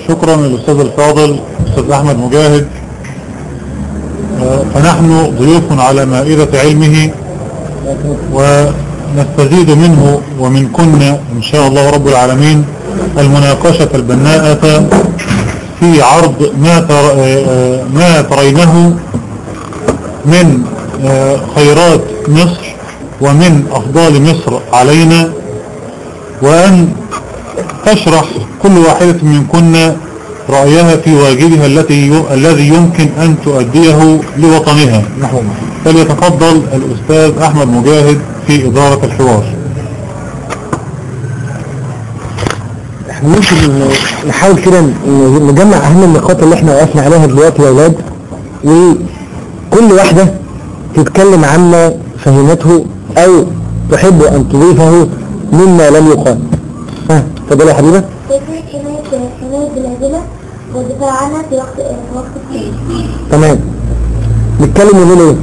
شكرا للأستاذ الفاضل أستاذ أحمد مجاهد آه، فنحن ضيوف على مائدة علمه ونستزيد منه ومنكن إن شاء الله رب العالمين المناقشة البناءة في عرض ما, تر... آه، آه، ما ترينه من آه، خيرات مصر ومن أفضال مصر علينا وأن تشرح كل واحدة منكن رأيها في واجبها التي ي... الذي يمكن أن تؤديه لوطنها فليتفضل الأستاذ أحمد مجاهد في إدارة الحوار احنا ممكن ن- نحاول كده ن- نجمع اهم النقاط اللي احنا وقفنا عليها دلوقتي يا اولاد وكل واحدة تتكلم عما فهمته او تحب ان تضيفه مما لم يقال ها تفضل يا حبيبة فكرة حماية حماية البلادنا والدفاع عنها في وقت في وقت الحرب. تمام نتكلم ونقول ايه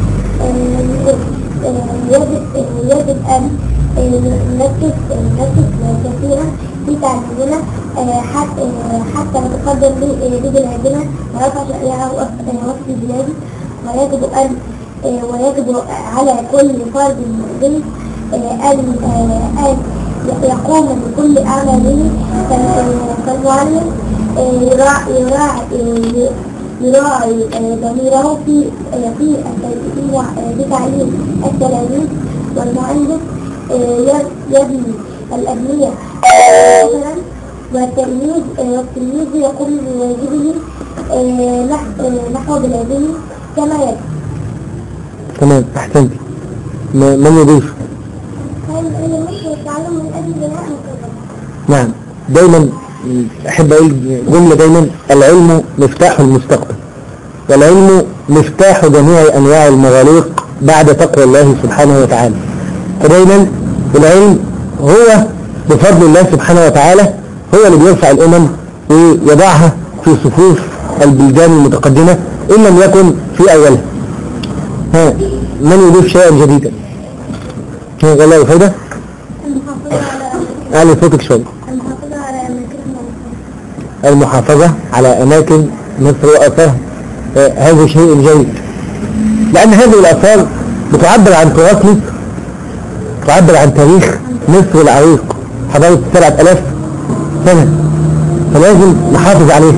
يجب يجب أن نركز نركز كثيرا في تعليمنا حتى حتى نتقدم ببلادنا ونرفع شأنها وسط البلاد ويجب أن ويجب على كل فرد مسلم أن أن يقوم بكل أعماله كالمعلم يراعي يراعي يراعي ضميره في في في في تعليم التلاميذ والمهندس يبني الأبنية مثلا والتلميذ والتلميذ يقوم بواجبه نحو بلاده كما يجب. تمام احسنتي م- من يضيف هل مصر التعلم من أجل بناء مستقبل؟ نعم دايما احب اقول جملة دايما العلم مفتاح المستقبل والعلم مفتاح جميع انواع المغاليق بعد تقوى الله سبحانه وتعالى فدايما العلم هو بفضل الله سبحانه وتعالى هو اللي بيرفع الامم ويضعها في صفوف البلدان المتقدمة ان لم يكن في اولها ها من يضيف شيئا جديدا ها والله فايدة المحافظة على اعلي صوتك شوية المحافظة على أماكننا المحافظة على أماكن مصر وآثارها آه، هذا شيء جيد لأن هذه الآثار بتعبر عن تراث مصر تعبر عن تاريخ مصر العريق حضارة سبعة ألاف سنة فلازم نحافظ عليه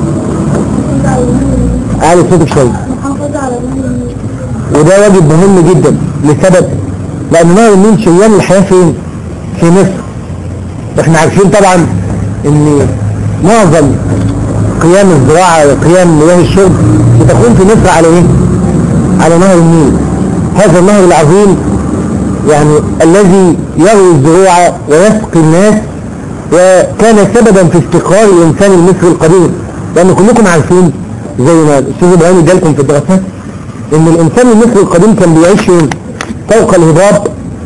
أعلي صوتك شوية المحافظة على نهر النيل وده واجب مهم جدا لسبب لأن نهر النيل شريان الحياة فين؟ في مصر واحنا عارفين طبعا ان معظم قيام الزراعة وقيام مياه الشرب بتكون في مصر على ايه؟ على نهر النيل هذا النهر العظيم يعني الذي يروي الزروع ويسقي الناس وكان سببا في استقرار الانسان المصري القديم لان كلكم عارفين زي ما الاستاذ ابراهيم جالكم في الدراسات ان الانسان المصري القديم كان بيعيش فين؟ فوق الهضاب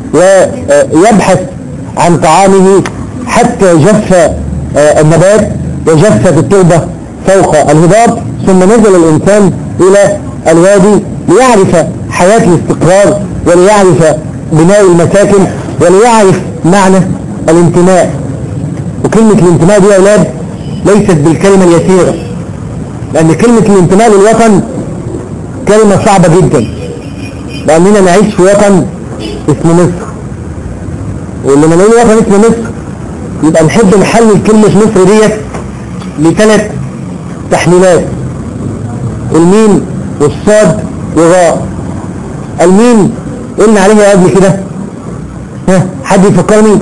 ويبحث عن طعامه حتى جف آه، النبات وجفت التربة فوق الهضاب ثم نزل الإنسان إلى الوادي ليعرف حياة الاستقرار وليعرف بناء المساكن وليعرف معنى الانتماء وكلمة الانتماء دي يا أولاد ليست بالكلمة اليسيرة لأن كلمة الانتماء للوطن كلمة صعبة جدا لأننا نعيش في وطن اسمه مصر ولما نقول وطن اسمه مصر يبقى نحب نحلل كلمة مصر ديت لثلاث تحليلات الميم والصاد والراء الميم قلنا عليها قبل كده ها حد يفكرني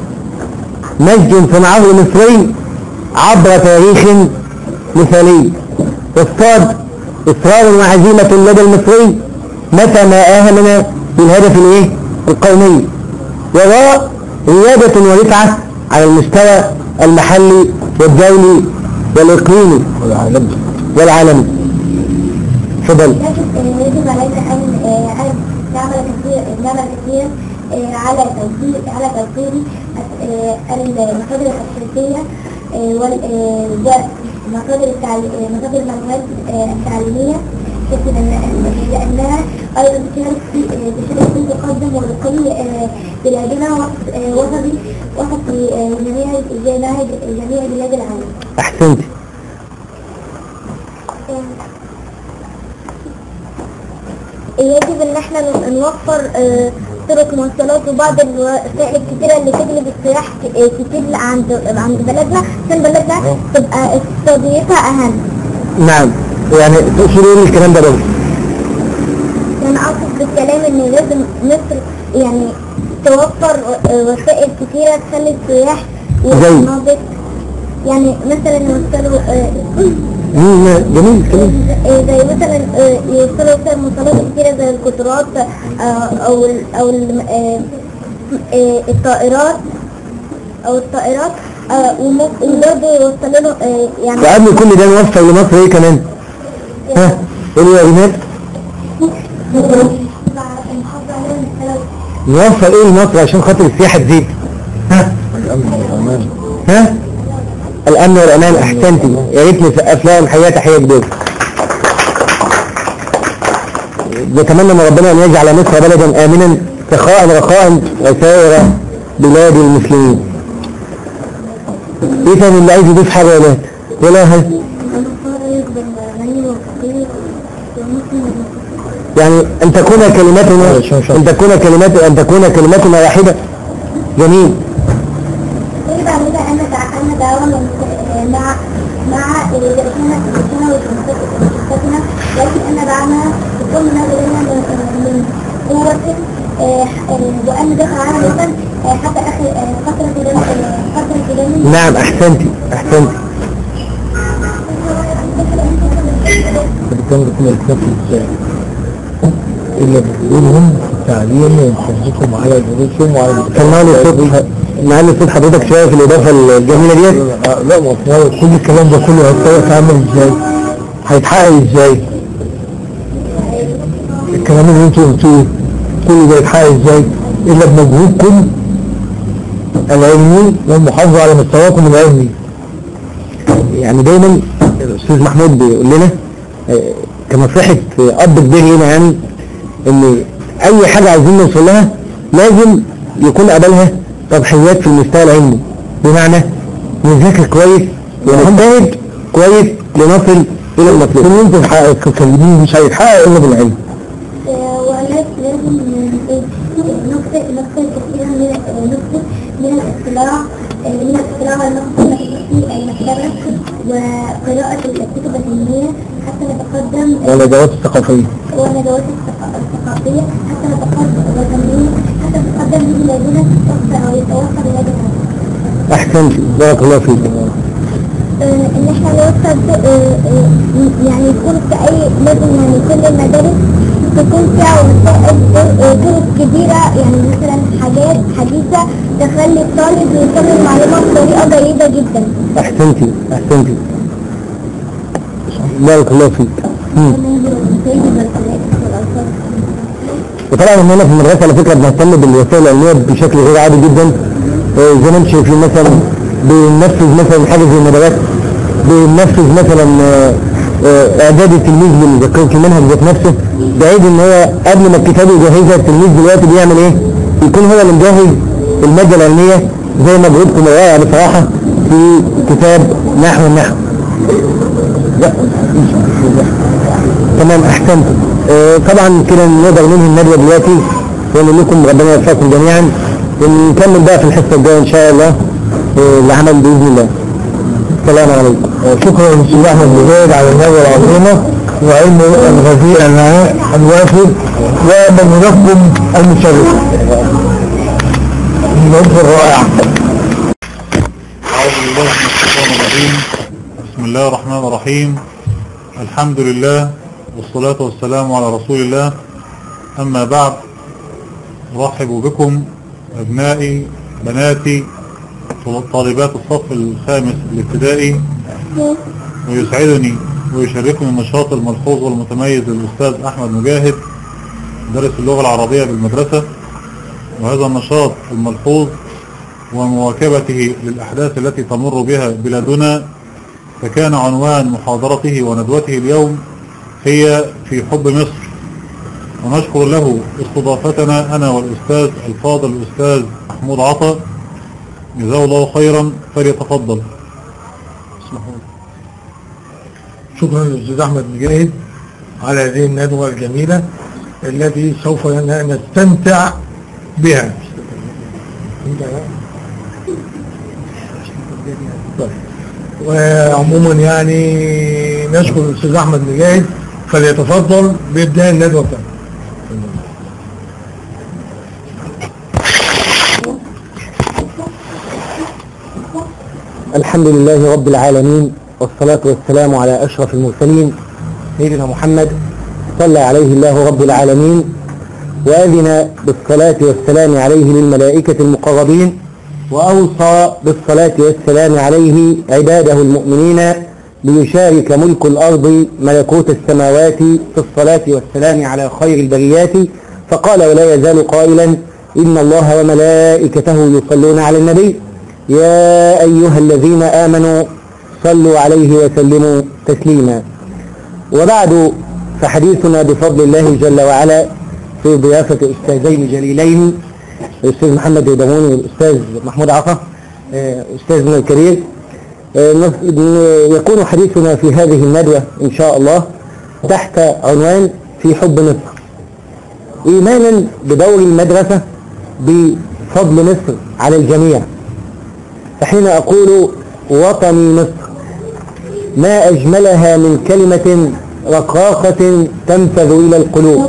مجد صنعه المصري عبر تاريخ مثالي والصاد إصرار وعزيمة لدى المصري متى ما آمن بالهدف الايه القومي وراء ريادة ورفعة على المستوى المحلي والدولي والإقليمي والعالمي والعالمي تفضل لكن يجب علينا أن أن نعمل كثير نعمل كثيرا على توفير على توفير المصادر التشريفية والمصادر مصادر المعلومات التعليمية الست لأن- لأنها أيضا تشارك في تشارك في التقدم ورقي آه، بلادنا وسط آه، وسطي وسط آه، جميع جميع جميع بلاد العالم. احسنت يجب ان احنا نوفر آه، طرق مواصلات وبعض الوسائل الكتيرة اللي تجلب السياح ك- آه، كتير عند عند بلدنا عشان بلدنا تبقى اقتصاديتها اهم نعم يعني تقصد ايه الكلام ده برضه يعني اقصد بالكلام ان لازم مصر يعني توفر آه، وسائل كتيرة تخلي السياح زي؟ والمناطق يعني مثلا يوصلوا آه، مم، جميل كلام آه، زي مثلا آه، يوصلوا وسائل مواصلات كتيرة زي القطارات آه، او ال او ال آه، آه، الطائرات او الطائرات آه، وممكن وبرضه يوصلوا له آه، يعني وقبل كل ده نوفر لمصر ايه كمان ها قولوا يا ايمان نوفر ايه لمصر عشان خاطر السياحه تزيد ها ها الامن والامان احسنتي يا ريت نسقف لهم حياه تحيه كبيره نتمنى من ربنا ان يجعل مصر بلدا امنا سخاء رخاء وسائر بلاد المسلمين ايه تاني اللي عايز يضيف حاجه يا ولاد ولا هل الفرق بين الغني والفقير والمسلم والمسلم يعني ان تكون كلماتنا ان تكون كلمات ان تكون كلماتنا واحده جميل يجب علينا أن نتعامل دعوة مع مع رجالتنا وشركتنا لكن أن دعمها تكون نازلة من قوة آه، آه، وأن ندخل عامة آه، حتى آخر آه، فترة دم- آه، فترة دم نعم احسنتي احسنتي بتنقل الكتاب ازاي اللي بتقولهم في التعليم وينشهدكم على دروسهم وعلى سمعني صوت معلي صوت حضرتك شويه في الاضافه الجميله ديت آه، لا ما هو كل الكلام ده كله هيتعمل ازاي هيتحقق ازاي الكلام اللي انتوا قلتوه كل ده يتحقق ازاي الا بمجهودكم العلمي والمحافظة على مستواكم العلمي يعني دايما الاستاذ محمود بيقول لنا آه، كنصيحه آه، اب كبير لنا يعني ان اي حاجه عايزين نوصل لها لازم يكون قبلها تضحيات في المستوى العلمي بمعنى نذاكر كويس ونجتهد كويس لنصل الى المطلوب اللي انتوا تكلمين مش هيتحقق الا بالعلم وهناك لازم نكتب نكتب كثيرا من نكتب من الاطلاع من الاطلاع والنقد في المكتبة وقراءة الكتب العلمية حتى نتقدم والادوات الثقافية والندوات الثق- الثقافية حتى نتقدم والفنية حتى نتقدم ببلادنا توسع ويتوسع بلادنا احسنت بارك الله فيك آه، ان احنا نوصل آه، آه، يعني يكون في اي لازم يعني كل المدارس تكون فيها وسائل آه، طرق كبيرة يعني مثلا حاجات حديثة تخلي الطالب يوصل المعلومة بطريقة جيدة جدا احسنتي احسنتي بارك الله فيك مم. وطبعا ان انا في المدرسه على فكره بنهتم بالوسائل العلميه بشكل غير عادي جدا آه، زي ما انتم شايفين مثلا بننفذ مثلا حاجه زي الندوات بننفذ مثلا آه، آه، اعداد التلميذ لمذاكره المنهج ذات نفسه بعيد ان هو قبل ما الكتاب يجهزها التلميذ دلوقتي بيعمل ايه؟ يكون هو اللي مجهز الماده العلميه زي مجهودكم الرائع بصراحه في كتاب نحو النحو لا تمام احسنت آه، طبعا كده نقدر ننهي الندوه دلوقتي ونقول لكم ربنا يوفقكم جميعا ونكمل بقى في الحصه الجايه ان شاء الله آه، العمل باذن الله السلام عليكم شكرا للاستاذ احمد مجاهد على الندوة العظيمة وعلمه الغزير الوافر ومنوركم المشرف الندوة الرائعة أعوذ بالله من الشيطان الرجيم بسم الله الرحمن الرحيم الحمد لله والصلاة والسلام على رسول الله أما بعد أرحب بكم أبنائي بناتي طالبات الصف الخامس الابتدائي ويسعدني ويشرفني النشاط الملحوظ والمتميز للأستاذ أحمد مجاهد مدرس اللغة العربية بالمدرسة وهذا النشاط الملحوظ ومواكبته للأحداث التي تمر بها بلادنا فكان عنوان محاضرته وندوته اليوم هي في حب مصر ونشكر له استضافتنا أنا والأستاذ الفاضل الأستاذ محمود عطا جزاه الله خيرا فليتفضل شكرا للأستاذ أحمد مجاهد على هذه الندوة الجميلة التي سوف نستمتع بها طيب. وعموما يعني نشكر الأستاذ أحمد مجاهد فليتفضل بإبداء الندوة بتاعته الحمد لله رب العالمين والصلاة والسلام على أشرف المرسلين سيدنا محمد صلى عليه الله رب العالمين وأذن بالصلاة والسلام عليه للملائكة المقربين وأوصى بالصلاة والسلام عليه عباده المؤمنين ليشارك ملك الأرض ملكوت السماوات في الصلاة والسلام على خير البريات فقال ولا يزال قائلا إن الله وملائكته يصلون على النبي يا أيها الذين آمنوا صلوا عليه وسلموا تسليما وبعد فحديثنا بفضل الله جل وعلا في ضيافة أستاذين جليلين الأستاذ محمد الدموني والأستاذ محمود عطا آه، أستاذنا الكبير آه، نف- يكون حديثنا في هذه الندوة إن شاء الله تحت عنوان في حب مصر إيمانا بدور المدرسة بفضل مصر على الجميع فحين أقول وطني مصر ما أجملها من كلمة رقاقة تنفذ إلى القلوب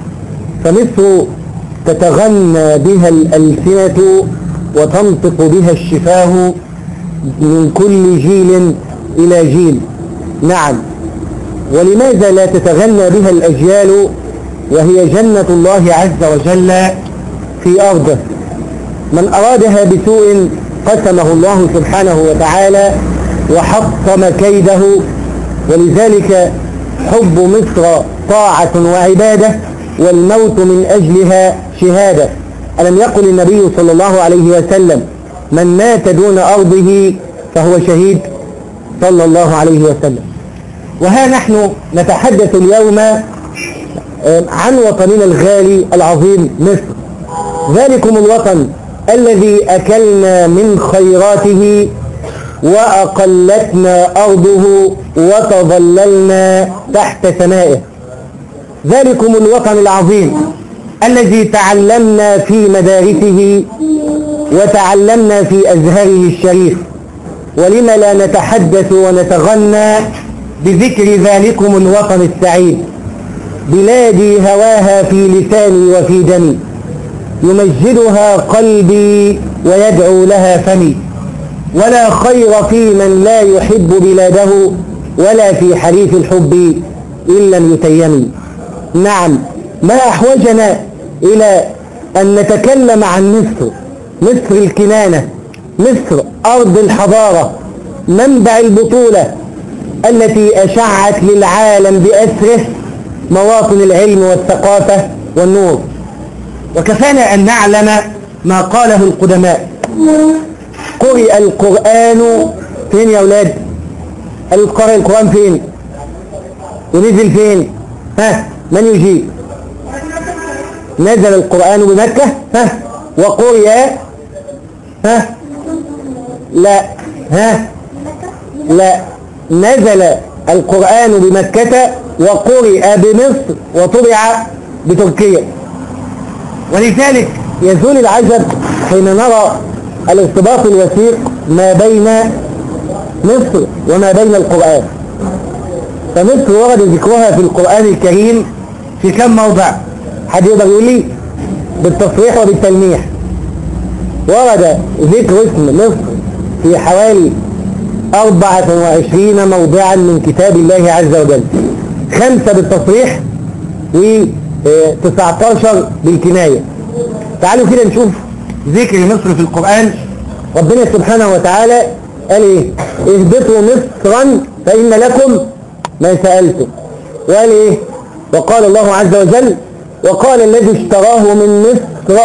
فمصر تتغنى بها الألسنة وتنطق بها الشفاه من كل جيل إلى جيل نعم ولماذا لا تتغنى بها الأجيال وهي جنة الله عز وجل في أرضه من أرادها بسوء قسمه الله سبحانه وتعالى وحطم كيده ولذلك حب مصر طاعة وعبادة والموت من أجلها شهادة ألم يقل النبي صلى الله عليه وسلم من مات دون أرضه فهو شهيد صلى الله عليه وسلم وها نحن نتحدث اليوم عن وطننا الغالي العظيم مصر ذلكم الوطن الذي أكلنا من خيراته وأقلتنا أرضه وتظللنا تحت سمائه ذلكم الوطن العظيم الذي تعلمنا في مدارسه وتعلمنا في أزهره الشريف ولم لا نتحدث ونتغنى بذكر ذلكم الوطن السعيد بلادي هواها في لساني وفي دمي يمجدها قلبي ويدعو لها فمي ولا خير في من لا يحب بلاده ولا في حريف الحب إن لم يتيم نعم ما أحوجنا إلى أن نتكلم عن مصر مصر الكنانة مصر أرض الحضارة منبع البطولة التي أشعت للعالم بأسره مواطن العلم والثقافة والنور وكفانا أن نعلم ما قاله القدماء قرئ القرآن فين يا أولاد قرئ القرآن فين ونزل فين ها من يجيب نزل القرآن بمكة ها وقرئ ها لا ها لا نزل القرآن بمكة وقرئ بمصر وطبع بتركيا ولذلك يزول العجب حين نرى الارتباط الوثيق ما بين مصر وما بين القرآن فمصر ورد ذكرها في القرآن الكريم في كم موضع حد يقدر يقول لي بالتصريح وبالتلميح ورد ذكر اسم مصر في حوالي 24 موضعا من كتاب الله عز وجل خمسة بالتصريح و 19 بالكناية تعالوا كده نشوف ذكر مصر في القرآن ربنا سبحانه وتعالى قال ايه اهبطوا مصرا فإن لكم ما سألتم وقال ايه وقال الله عز وجل وقال الذي اشتراه من مصر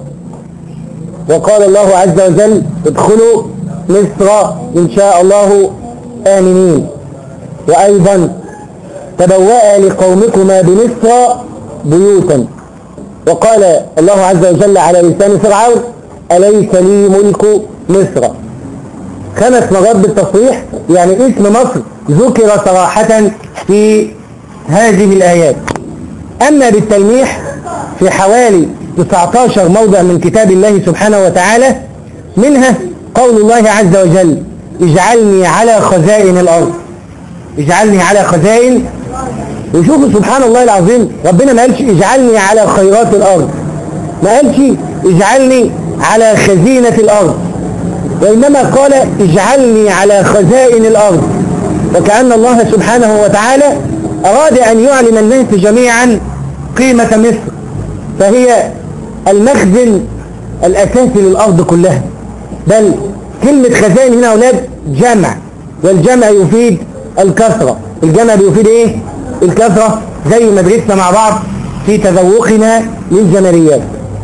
وقال الله عز وجل ادخلوا مصر إن شاء الله آمنين وأيضا تبوأ لقومكما بمصر بيوتا وقال الله عز وجل على لسان فرعون أليس لي ملك مصر خمس مرات بالتصريح يعني اسم مصر ذكر صراحة في هذه الآيات أما بالتلميح في حوالي 19 موضع من كتاب الله سبحانه وتعالى منها قول الله عز وجل اجعلني على خزائن الأرض اجعلني على خزائن وشوفوا سبحان الله العظيم ربنا ما قالش اجعلني على خيرات الأرض ما قالش اجعلني على خزينة الأرض وإنما قال اجعلني على خزائن الأرض وكأن الله سبحانه وتعالى أراد أن يعلم الناس جميعا قيمة مصر فهي المخزن الأساسي للأرض كلها بل كلمة خزائن هنا أولاد جمع والجمع يفيد الكثرة الجمع بيفيد إيه؟ الكثرة زي ما درسنا مع بعض في تذوقنا للجماليات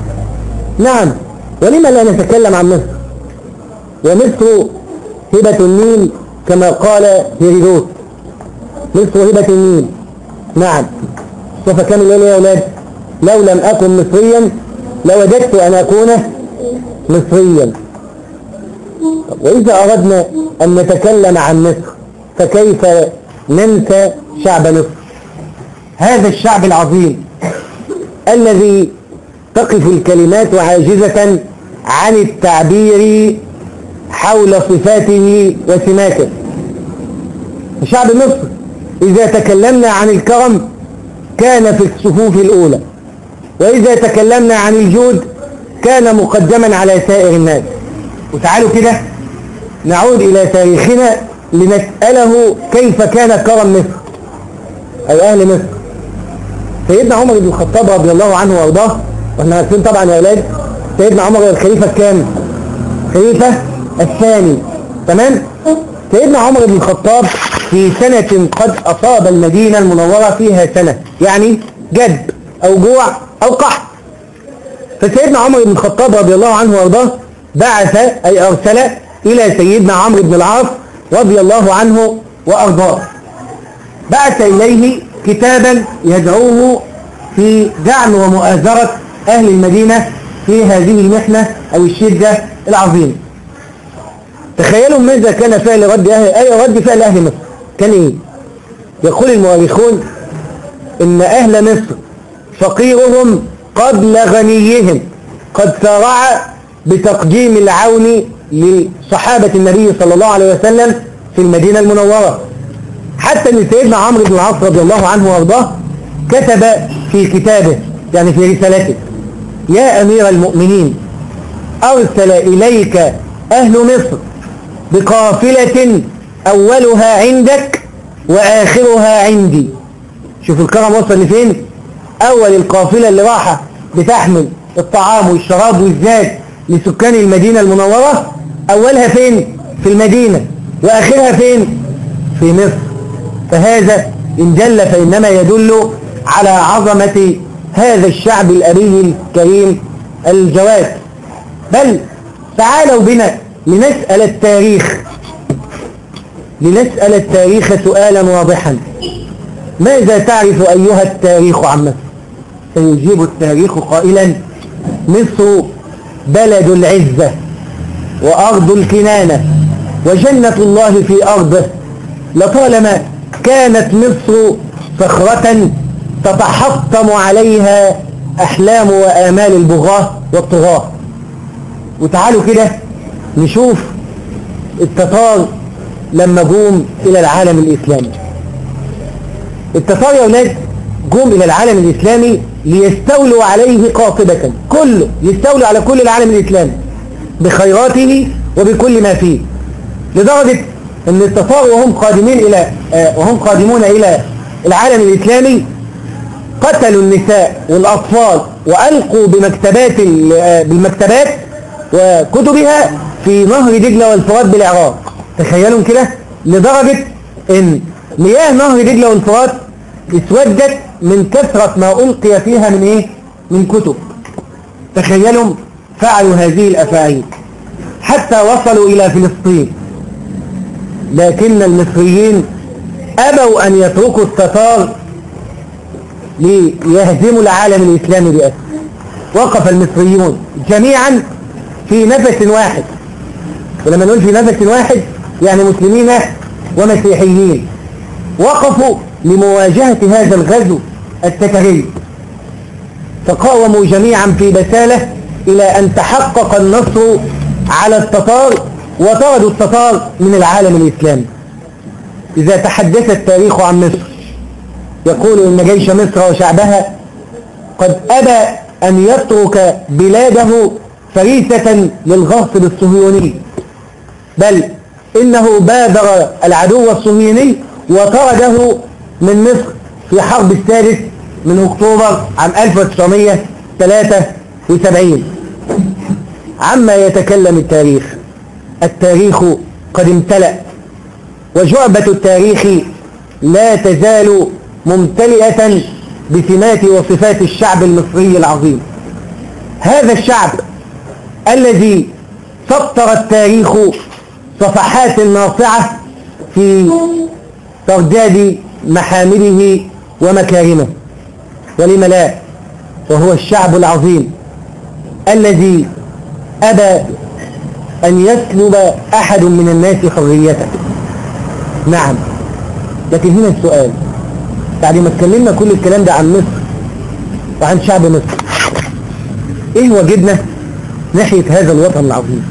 نعم ولما لا نتكلم عن مصر ومصر هبة النيل كما قال هيرودوت مصر هبة النيل نعم سوف كمل يا أولاد لو لم أكن مصريا لوددت أن أكون مصريا وإذا أردنا أن نتكلم عن مصر فكيف ننسى شعب مصر هذا الشعب العظيم الذي تقف الكلمات عاجزة عن التعبير حول صفاته وسماته شعب مصر إذا تكلمنا عن الكرم كان في الصفوف الأولى وإذا تكلمنا عن الجود كان مقدما على سائر الناس وتعالوا كده نعود إلى تاريخنا لنسأله كيف كان كرم مصر أو أهل مصر سيدنا عمر بن الخطاب رضي الله عنه وارضاه واحنا عارفين طبعا يا اولاد سيدنا عمر هو الخليفه الكام؟ الخليفه الثاني تمام؟ سيدنا عمر بن الخطاب في سنة قد أصاب المدينة المنورة فيها سنة يعني جد أو جوع أو قحط فسيدنا عمر بن الخطاب رضي الله عنه وارضاه بعث أي أرسل إلى سيدنا عمرو بن العاص رضي الله عنه وأرضاه بعث إليه كتابا يدعوه في دعم ومؤازرة أهل المدينة في هذه المحنة أو الشدة العظيمة تخيلوا ماذا كان فعل رد أهل أي رد فعل أهل مصر كان إيه يقول المؤرخون إن أهل مصر فقيرهم قبل غنيهم قد سارع بتقديم العون لصحابة النبي صلى الله عليه وسلم في المدينة المنورة حتى ان سيدنا عمرو بن العاص رضي الله عنه وارضاه كتب في كتابه يعني في رسالته يا امير المؤمنين ارسل اليك اهل مصر بقافلة اولها عندك واخرها عندي شوف الكرم وصل لفين اول القافلة اللي راحة بتحمل الطعام والشراب والزاد لسكان المدينة المنورة اولها فين في المدينة واخرها فين في مصر فهذا إن دل فإنما يدل على عظمة هذا الشعب الأبي الكريم الجواد بل تعالوا بنا لنسأل التاريخ لنسأل التاريخ سؤالا واضحا ماذا تعرف أيها التاريخ عن مصر سيجيب التاريخ قائلا مصر بلد العزة وأرض الكنانة وجنة الله في أرضه لطالما كانت مصر صخرة تتحطم عليها أحلام وآمال البغاة والطغاة وتعالوا كده نشوف التتار لما جوم إلى العالم الإسلامي التتار يا أولاد جوم إلى العالم الإسلامي ليستولوا عليه قاطبة كله يستولوا على كل العالم الإسلامي بخيراته وبكل ما فيه لدرجة ان التتار وهم قادمين الى آه وهم قادمون الى العالم الاسلامي قتلوا النساء والاطفال والقوا بمكتبات آه بالمكتبات وكتبها في نهر دجله والفرات بالعراق تخيلوا كده لدرجه ان مياه نهر دجله والفرات اسودت من كثره ما القي فيها من ايه من كتب تخيلوا فعلوا هذه الافاعيل حتى وصلوا الى فلسطين لكن المصريين أبوا أن يتركوا التتار ليهزموا العالم الإسلامي بأسره وقف المصريون جميعا في نفس واحد ولما نقول في نفس واحد يعني مسلمين ومسيحيين وقفوا لمواجهة هذا الغزو التتري فقاوموا جميعا في بسالة إلى أن تحقق النصر على التتار وطردوا التتار من العالم الإسلامي إذا تحدث التاريخ عن مصر يقول إن جيش مصر وشعبها قد أبى أن يترك بلاده فريسة للغاصب الصهيوني بل إنه بادر العدو الصهيوني وطرده من مصر في حرب الثالث من أكتوبر عام 1973 عما يتكلم التاريخ التاريخ قد امتلأ وجعبة التاريخ لا تزال ممتلئة بسمات وصفات الشعب المصري العظيم هذا الشعب الذي سطر التاريخ صفحات ناصعة في ترداد محامله ومكارمه ولم لا وهو الشعب العظيم الذي أبى أن يسلب أحد من الناس حريته نعم لكن هنا السؤال بعد ما اتكلمنا كل الكلام ده عن مصر وعن شعب مصر ايه واجبنا ناحية هذا الوطن العظيم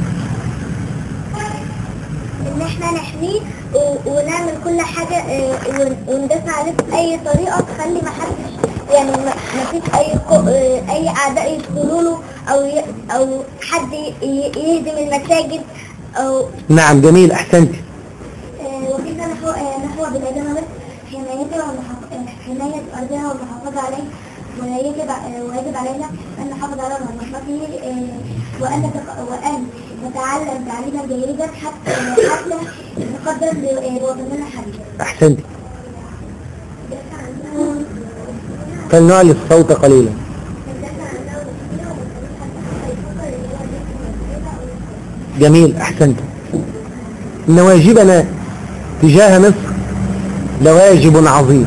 ان احنا نحميه و- ونعمل كل حاجة آه، ون- وندافع عليه بأي طريقة تخلي ما حدش يعني ما ما فيش أي قو- آه، أي أعداء يدخلوا له أو ي- أو حد ي- ي- يهدم المساجد أو نعم جميل أحسنت آه، وكيف نحو آه، نحو بلادنا مصر حمايتها والمحافظة حماية أرضها والمحافظة عليه ويجب آه، ويجب علينا أن نحافظ على مصلحته آه، وأن نتق- وأن نتعلم تعليما جيدا حتى حتى نقدر ل- آه، لوطننا حبيبا. أحسنت فلنعلي الصوت قليلا جميل أحسنت إن واجبنا تجاه مصر لواجب عظيم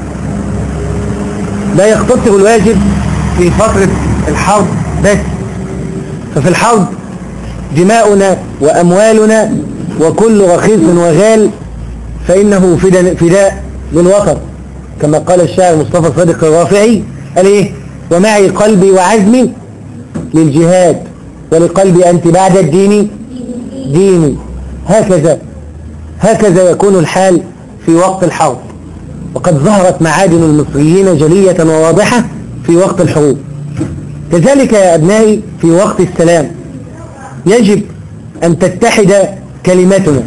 لا يقتصر الواجب في فترة الحرب بس ففي الحرب دماؤنا وأموالنا وكل رخيص وغال فإنه فدا- فداء للوطن كما قال الشاعر مصطفى صادق الرافعي قال إيه ومعي قلبي وعزمي للجهاد ولقلبي أنت بعد الدين ديني هكذا هكذا يكون الحال في وقت الحرب وقد ظهرت معادن المصريين جلية وواضحة في وقت الحروب كذلك يا أبنائي في وقت السلام يجب أن تتحد كلمتنا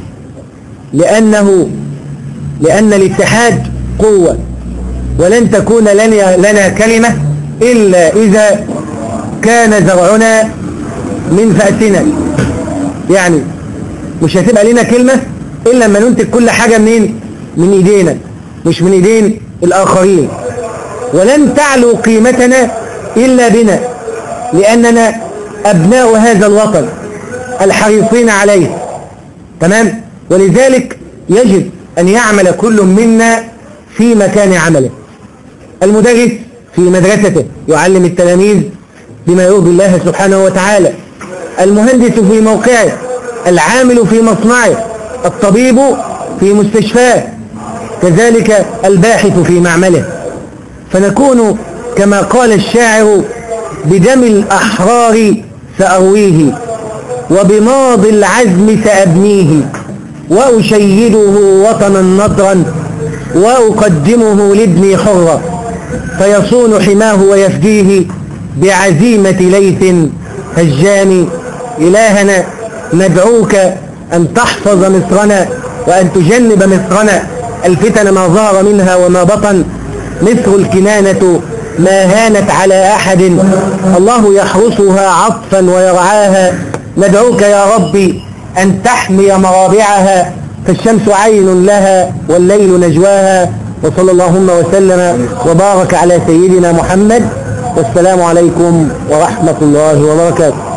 لأنه لأن الاتحاد قوة ولن تكون لنا, لنا كلمة إلا إذا كان زرعنا من فأسنا يعني مش هتبقى لنا كلمة إلا لما ننتج كل حاجة منين من إيدينا مش من إيدين الآخرين ولن تعلو قيمتنا إلا بنا لأننا أبناء هذا الوطن الحريصين عليه تمام ولذلك يجب أن يعمل كل منا في مكان عمله المدرس في مدرسته يعلم التلاميذ بما يرضي الله سبحانه وتعالى المهندس في موقعه العامل في مصنعه الطبيب في مستشفاه كذلك الباحث في معمله فنكون كما قال الشاعر بدم الأحرار سأرويه وبماضي العزم سأبنيه وأشيده وطنا نضرا وأقدمه لابني حرا فيصون حماه ويفديه بعزيمة ليث هجان إلهنا ندعوك أن تحفظ مصرنا وأن تجنب مصرنا الفتن ما ظهر منها وما بطن مصر الكنانة ما هانت على أحد الله يحرسها عطفا ويرعاها ندعوك يا ربي أن تحمي مرابعها فالشمس عين لها والليل نجواها وصلى اللهم وسلم وبارك على سيدنا محمد والسلام عليكم ورحمة الله وبركاته